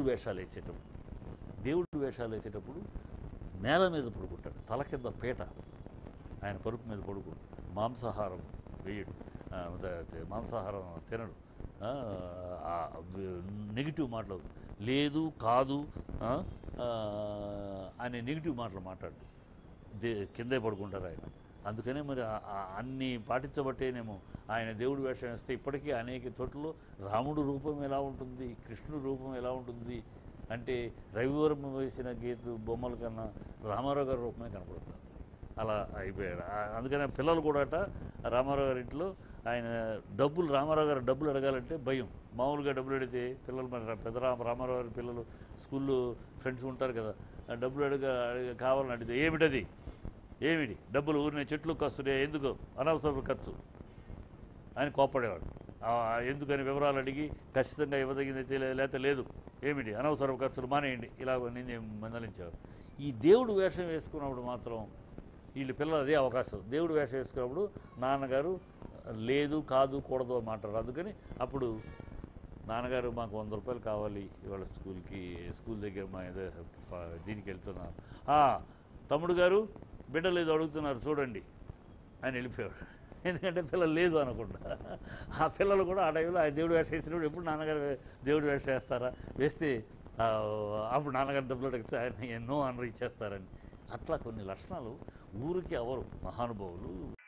వేషాలు వేసేటప్పుడు దేవుడు వేషాలు వేసేటప్పుడు నేల మీద పడుకుంటాడు తల కింద పీట ఆయన పరుపు మీద పడుకో మాంసాహారం వేయడు ఆ, త- త- మాంసాహారం తినడు ఆ, ఆ, వ- నెగిటివ్ మాటలు లేదు కాదు ఆ, ఆ, అనే నెగిటివ్ మాటలు మాట్లాడు దే కిందే పడుకుంటారు ఆయన అందుకనే మరి ఆ- ఆ అన్ని పాటించబట్టేనేమో ఆయన దేవుడు వేషం వేస్తే ఇప్పటికీ అనేక చోట్ల రాముడు రూపం ఎలా ఉంటుంది కృష్ణుడు రూపం ఎలా ఉంటుంది అంటే రవివర్మ వేసిన గీత బొమ్మల కన్నా రామారావు గారి రూపమే కనపడుతుంది అలా అయిపోయాడు ఆ- అందుకనే పిల్లలు కూడా అట రామారావు గారి ఇంట్లో ఆయన డబ్బులు రామారావు గారు డబ్బులు అడగాలంటే భయం మామూలుగా డబ్బులు అడిగితే పిల్లలు మరి రా- పెద్ద రామ రామారావు గారి పిల్లలు స్కూల్లో ఫ్రెండ్స్ ఉంటారు కదా ఆ డబ్బులు అడగ అడగ కావాలని అడిగితే ఏమిటది ఏమిటి డబ్బులు ఊరినే చెట్లు కస్తుడే ఎందుకు అనవసర ఖర్చు అని కోప్పడేవాడు ఆ, ఎందుకని వివరాలు అడిగి ఖచ్చితంగా ఇవ్వదగినది లేకపోతే లేదు ఏమిటి అనవసర ఖర్చులు మానేయండి ఇలా నేను మందలించేవాడు ఈ దేవుడు వేషం వేసుకున్నప్పుడు మాత్రం వీళ్ళు పిల్లలు అదే అవకాశం దేవుడు వేషం వేసుకున్నప్పుడు నాన్నగారు లేదు కాదు కూడదు అని మాట్లాడు అందుకని అప్పుడు నాన్నగారు మాకు వంద రూపాయలు కావాలి ఇవాళ స్కూల్కి స్కూల్ దగ్గర మా ఏదో ఫ- దీనికి వెళ్తున్నాం "ఆ, తమ్ముడు గారు బిడ్డలు ఏదో అడుగుతున్నారు చూడండి ఆయన వెళ్ళిపోయాడు ఎందుకంటే పిల్లలు లేదు అనకుండా ఆ పిల్లలు కూడా ఆ టైంలో ఆ దేవుడు వేషం వేసినప్పుడు ఎప్పుడు నాన్నగారు వే- దేవుడు వేషం వేస్తారా వేస్తే ఆ, అప్పుడు నాన్నగారు డబ్బులు అడిగితే ఆయన ఎన్నో అనరు ఇచ్చేస్తారని అట్లా కొన్ని లక్షణాలు ఊరికి ఎవరు మహానుభావులు